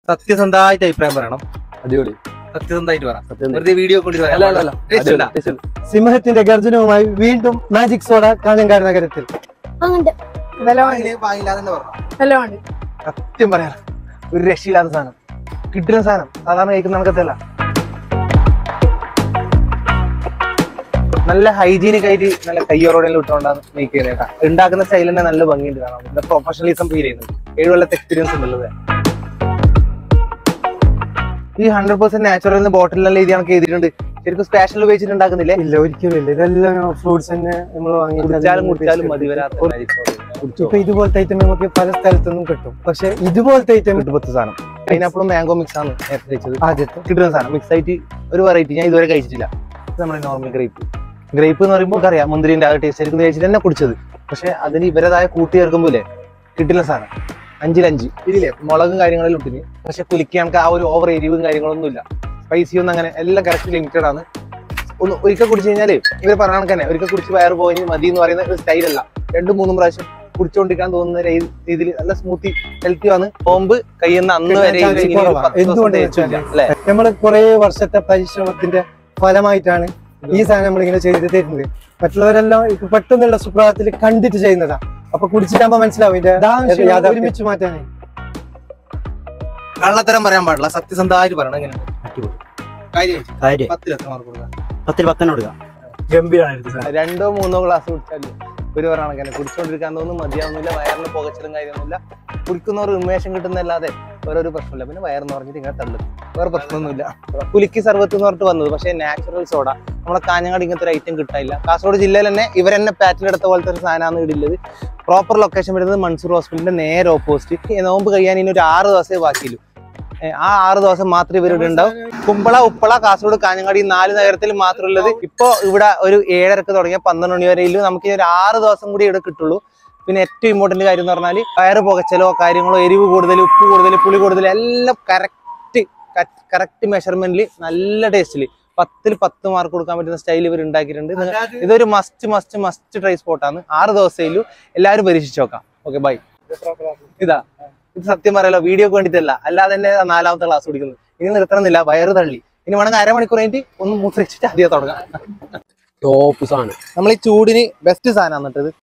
സത്യസന്ധമായിട്ട് അഭിപ്രായം പറയണം അടിപൊളി സത്യസന്ധമായിട്ട് പറ സത്യം വെറുതെ വീഡിയോ കൊണ്ട് അല്ല അല്ല അല്ല രക്ഷയില്ല. അടിപൊളി. സിംഹത്തിന്റെ ഗർജനവുമായി വീണ്ടും മാജിക് സോഡ കാഞ്ഞങ്കാട് നഗരത്തിൽ അങ്ങോട്ട് വിലമാണ് സത്യം പറയാം ഒരു രക്ഷയില്ലാത്ത സാധനം കിട്ടുന്ന സാധനം സാധാരണ കഴിക്കുന്ന നമുക്കത്തല്ല നല്ല ഹൈജീനിക് ആയിട്ട് നല്ല കയ്യോറോടെ ഇട്ടുകൊണ്ടാണ് മേക്ക് ചെയ്യുന്നത് കേട്ടോ ഉണ്ടാക്കുന്ന സ്റ്റൈൽ തന്നെ നല്ല ഭംഗിയുണ്ട് കാണാം നല്ല പ്രൊഫഷണലിസം ഫീൽ ചെയ്യുന്നുണ്ട് ഏഴ് കൊല്ലത്തെ എക്സ്പീരിയൻസ് ഉള്ളത് ഈ ഹൺഡ്രഡ് പെർസെന്റ് നാച്ചുറൽ ബോട്ടിലെല്ലാം ഇത് കണക്ക് ചെയ്തിട്ടുണ്ട് ശരിക്കും സ്പെഷ്യൽ ഉപയോഗിച്ചിട്ട് ഉണ്ടാക്കുന്നില്ലേ ഇല്ല ഒരിക്കലും ഇല്ല ഇതെല്ലാം ഫ്രൂട്ട്സ് തന്നെ നമ്മൾ കുടിച്ചാലും കുടിച്ചാലും മതി വരാത്ത ഇപ്പൊ ഇതുപോലത്തെ ഐറ്റം നമുക്ക് പല സ്ഥലത്തൊന്നും കിട്ടും പക്ഷെ ഇതുപോലത്തെ ഐറ്റം കിട്ടുപത്ത് സാധനം പൈനാപ്പിളും മാംഗോ മിക്സ് ആണ് നേരത്തെ കഴിച്ചത് ആദ്യത്തെ കിട്ടുന്ന സാധനം മിക്സ് ആയിട്ട് ഒരു വെറൈറ്റി ഞാൻ ഇതുവരെ കഴിച്ചിട്ടില്ല ഇത് നമ്മുടെ നോർമൽ ഗ്രേപ്പ് ഗ്രേപ്പ് എന്ന് പറയുമ്പോൾ അറിയാം മുന്തിരിന്റെ ആ ടേസ്റ്റ് ആയിരിക്കും കഴിച്ചിട്ട് തന്നെ കുടിച്ചത് പക്ഷെ അതിന് ഇവരതായ കൂട്ടി ചേർക്കുമ്പോലെ കിട്ടില്ല സാധനം അഞ്ചിലഞ്ച് ഇതില്ലേ മുളകും കാര്യങ്ങളെല്ലാം ഇട്ടിന് പക്ഷെ കുലിക്ക് നമുക്ക് ആ ഒരു ഓവർ എരിവും കാര്യങ്ങളൊന്നും ഇല്ല സ്പൈസി ഒന്നും അങ്ങനെ എല്ലാം കറക്റ്റ് ലിമിറ്റഡ് ആണ് ഒന്ന് ഒരിക്കൽ കുടിച്ചു കഴിഞ്ഞാല് ഇവർ പറഞ്ഞ കണക്ക് തന്നെ ഒരിക്കൽ കുടിച്ച് വയറ് പോയി മതി എന്ന് പറയുന്ന ഒരു സ്റ്റൈലല്ല രണ്ടും മൂന്നും പ്രാവശ്യം കുടിച്ചുകൊണ്ടിരിക്കാൻ തോന്നുന്ന രീ- രീതിയിൽ നല്ല സ്മൂത്തി ഹെൽത്തി ആണ് ബോംബ് കയ്യുന്ന അന്ന് വരെ ചാൻസ് ഇങ്ങനെ ഒരു കുറവാണ്. പത്ത് ദിവസം എന്തുകൊണ്ട് തേച്ചില്ല, വെച്ചാല് അല്ലേ നമ്മൾ കുറെ വർഷത്തെ പരിശ്രമത്തിന്റെ ഫലമായിട്ടാണ് ഈ സാധനം നമ്മളിങ്ങനെ ചെയ്ത് തരുന്നത് മറ്റുള്ളവരെല്ലാം ഇപ്പൊ പെട്ടെന്നുള്ള സുപ്രഭാതത്തിൽ കണ്ടിട്ട് ചെയ്യുന്നതാ അപ്പൊ കുടിച്ചിട്ടാകുമ്പോ മനസ്സിലാവും ഇതിന്റെ യാഥാർത്ഥ്യം ഒരുമിച്ച് മാറ്റാനേ കള്ളത്തരം പറയാൻ പാടില്ല സത്യസന്ധമായിട്ട് പറയണം എങ്ങനെ കാര്യം കാര്യം പത്തിൽ എത്ര മാർക്ക് കൊടുക്കാം പത്തിൽ പത്തിന് കൊടുക്കാം ഗംഭീരമായിരുന്നു രണ്ടോ മൂന്നോ ഗ്ലാസ് കുടിച്ചാലും ഒരു പറഞ്ഞ കണക്കന്നെ കുടിച്ചോണ്ടിരിക്കാൻ തോന്നുന്നു മതിയാവുന്നില്ല വയറിന് പുകച്ചിലും കാര്യമൊന്നുമില്ല കുടിക്കുന്നവർ ഉന്മേഷം കിട്ടുന്നല്ലാതെ വേറെ ഒരു പ്രശ്നമില്ല പിന്നെ വയറെന്ന് പറഞ്ഞിട്ട് ഇങ്ങനെ തള്ളും വേറെ പ്രശ്നമൊന്നുമില്ല കുലുക്കി സർവത്ത് എന്ന് പറഞ്ഞിട്ട് വന്നത് പക്ഷേ നാച്ചുറൽ സോഡ നമ്മളെ കാഞ്ഞങ്ങാട് ഇങ്ങനത്തെ ഒരു ഐറ്റം കിട്ടാനില്ല കാസർഗോഡ് ജില്ലയിൽ തന്നെ ഇവരെന്നെ പാറ്റിലെടുത്ത പോലത്തെ ഒരു സാധനമാണ് ഇടുള്ളത് പ്രോപ്പർ ലൊക്കേഷൻ വരുന്നത് മൺസൂർ ഹോസ്പിറ്റലിന്റെ നേരെ ഓപ്പോസിറ്റ് നോമ്പ് കഴിയാൻ ഇനി ഒരു ആറ് ദിവസമേ ബാക്കിയുള്ളൂ ഏ, ആ ആറ് ദിവസം മാത്രമേ ഇവർ ഇവിടെ ഉണ്ടാവും കുമ്പള ഉപ്പള കാസർഗോഡ് കാഞ്ഞങ്ങാട് ഈ നാല് നഗരത്തിൽ മാത്രമുള്ളത് ഇപ്പൊ ഇവിടെ ഒരു ഏഴരക്ക് തുടങ്ങിയ പന്ത്രണ്ട് മണി വരെയിലും നമുക്ക് ഈ ഒരു ആറ് ദിവസം കൂടി ഇവിടെ കിട്ടുള്ളൂ പിന്നെ ഏറ്റവും ഇമ്പോർട്ടന്റ് കാര്യം എന്ന് പറഞ്ഞാൽ വയറ് പുകച്ചലോ കാര്യങ്ങളോ എരിവ് കൂടുതൽ ഉപ്പ് കൂടുതൽ പുളി കൂടുതൽ എല്ലാം കറക്റ്റ് കറക്റ്റ് മെഷർമെന്റിൽ നല്ല ടേസ്റ്റിൽ പത്തിൽ പത്ത് മാർക്ക് കൊടുക്കാൻ പറ്റുന്ന സ്റ്റൈൽ ഇവർ ഉണ്ടാക്കിയിട്ടുണ്ട് നിങ്ങ- ഇതൊരു മസ്റ്റ് മസ്റ്റ് മസ്റ്റ് ട്രൈ സ്പോട്ടാണ് ആറ് ദിവസയിലും എല്ലാവരും പരീക്ഷിച്ച് നോക്കാം ഓക്കെ ബൈ ഇതാ ഇത് സത്യം പറയാലോ വീഡിയോക്ക് വേണ്ടിയിട്ടല്ല അല്ലാതെ തന്നെ നാലാമത്തെ ക്ലാസ് കുടിക്കുന്നത് ഇനി നിർത്തണമെന്നില്ല വയറ് തള്ളി ഇനി വേണമെങ്കിൽ അരമണിക്കൂർ കഴിഞ്ഞിട്ട് ഒന്ന് മൂത്രച്ചിട്ട് ആദ്യം തുടങ്ങാം ടോപ്പ് സാധനം നമ്മൾ ഈ ചൂടിന് ബെസ്റ്റ് സാധനം എന്നിട്ടത്